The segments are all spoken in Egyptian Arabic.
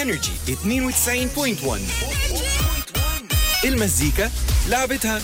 انرجي 92.1 المزيكا لعبتها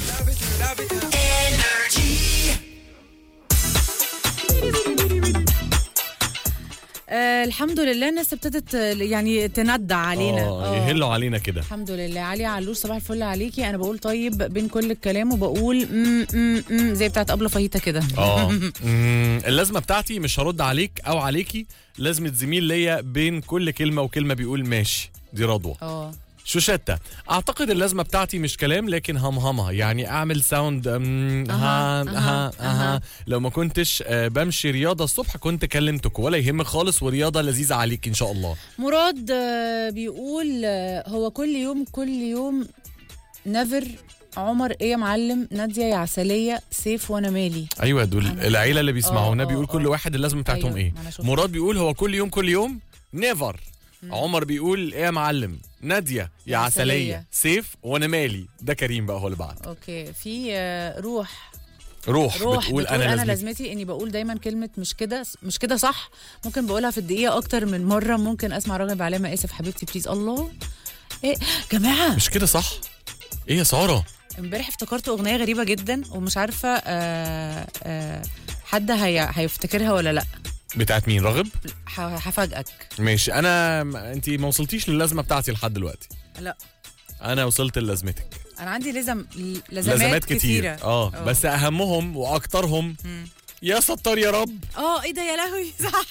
آه الحمد لله الناس ابتدت آه، يعني تندع علينا اه يهلوا علينا كده الحمد لله علي علوش صباح الفل عليكي انا بقول طيب بين كل الكلام وبقول مم مم مم زي بتاعت ابله فاهيتا كده اه مم، اللازمه بتاعتي مش هرد عليك او عليكي لازمه زميل ليا بين كل كلمه وكلمه بيقول ماشي دي رضوى اه شوشتة اعتقد اللازمه بتاعتي مش كلام لكن همهمه يعني اعمل ساوند أم، ها أها، ها أها. ها لو ما كنتش آه، بمشي رياضه الصبح كنت كلمتك ولا يهمك خالص ورياضه لذيذه عليك ان شاء الله مراد آه، بيقول آه، هو كل يوم كل يوم نفر عمر ايه يا معلم ناديه يا عسليه سيف وانا مالي ايوه دول أنا- العيله اللي بيسمعونا آه، بيقول آه، كل آه. واحد اللازمه بتاعتهم أيوة، ايه أنا شفت. مراد بيقول هو كل يوم كل يوم نيفر عمر بيقول ايه يا معلم ناديه يا يا عسليه عسلية. سيف وانا مالي ده كريم بقى هو اللي بعد اوكي في آه، روح روح, روح بتقول, انا, انا لازمتي لازمتي اني بقول دايما كلمه مش كده مش كده صح ممكن بقولها في الدقيقه اكتر من مره ممكن اسمع راغب علامه اسف حبيبتي بليز الله ايه جماعه مش كده صح ايه يا ساره امبارح افتكرت اغنيه غريبه جدا ومش عارفه آه آه حد هي هيفتكرها ولا لا بتاعت مين راغب ح- هفاجئك ماشي انا انت ما وصلتيش للازمه بتاعتي لحد دلوقتي لا انا وصلت للازمتك انا عندي لزم لزمات, لازمات كتير كتيره اه آه. بس اهمهم واكترهم يا ستار يا رب اه ايه ده يا لهوي صح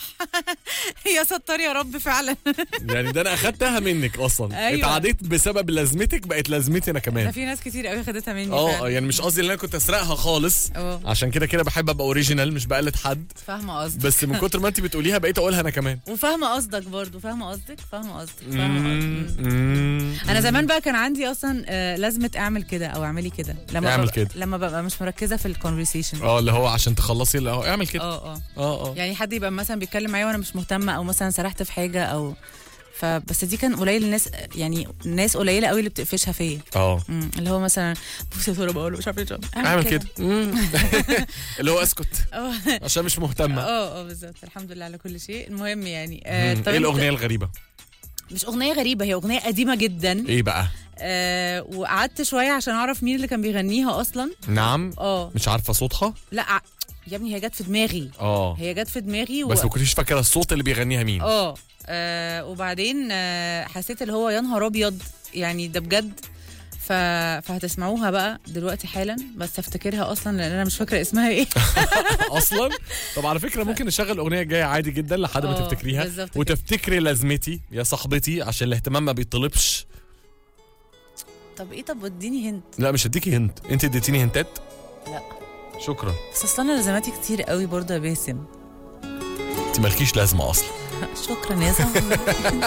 يا ستار يا رب فعلا يعني ده انا اخدتها منك اصلا أيوة. اتعديت بسبب لازمتك بقت لازمتي انا ده كمان في ناس كتير قوي خدتها مني اه فعلا. يعني مش قصدي ان انا كنت اسرقها خالص اه عشان كده كده بحب ابقى اوريجينال مش بقلد حد فاهمه قصدك بس من كتر ما انت بتقوليها بقيت اقولها انا كمان وفاهمه قصدك برضو فاهمه قصدك فاهمه قصدك فاهمه مم، قصدك مم. انا زمان بقى كان عندي اصلا آه، لازمه اعمل كده او اعملي كده لما اعمل ببقى- كده. لما ببقى مش مركزه في الكونفرسيشن اه اللي هو عشان تخلصي اللي هو اعمل كده اه اه اه اه يعني حد يبقى مثلا بيتكلم معايا وانا مش مهتمه او مثلا سرحت في حاجه او فبس دي كان قليل الناس يعني ناس قليله قوي اللي بتقفشها فيا اه مم، اللي هو مثلا بصي يا ساره بقول له مش عارفه ايه اعمل كده مم. اللي هو اسكت اه عشان مش مهتمه اه اه بالظبط الحمد لله على كل شيء المهم يعني آه مم. طب ايه انت- الاغنيه الغريبه مش اغنيه غريبه هي اغنيه قديمه جدا ايه بقى آه وقعدت شويه عشان اعرف مين اللي كان بيغنيها اصلا نعم اه مش عارفه صوتها لا ع- يا ابني هي جت في دماغي اه هي جت في دماغي و... بس ما كنتش فاكره الصوت اللي بيغنيها مين اه آه، وبعدين آه حسيت اللي هو يا نهار ابيض يعني ده بجد ف... فهتسمعوها بقى دلوقتي حالا بس افتكرها اصلا لان انا مش فاكره اسمها ايه اصلا طب على فكره ممكن نشغل الاغنيه الجايه عادي جدا لحد ما اه، تفتكريها بالظبط كده. وتفتكري لازمتي يا صاحبتي عشان الاهتمام ما بيطلبش طب ايه طب اديني هنت لا مش هديكي هنت انت اديتيني هنتات لا شكرا بس اصلا انا لزماتي كتير قوي برضه يا باسم انت مالكيش لازمه اصلا شكرا يا صاحبي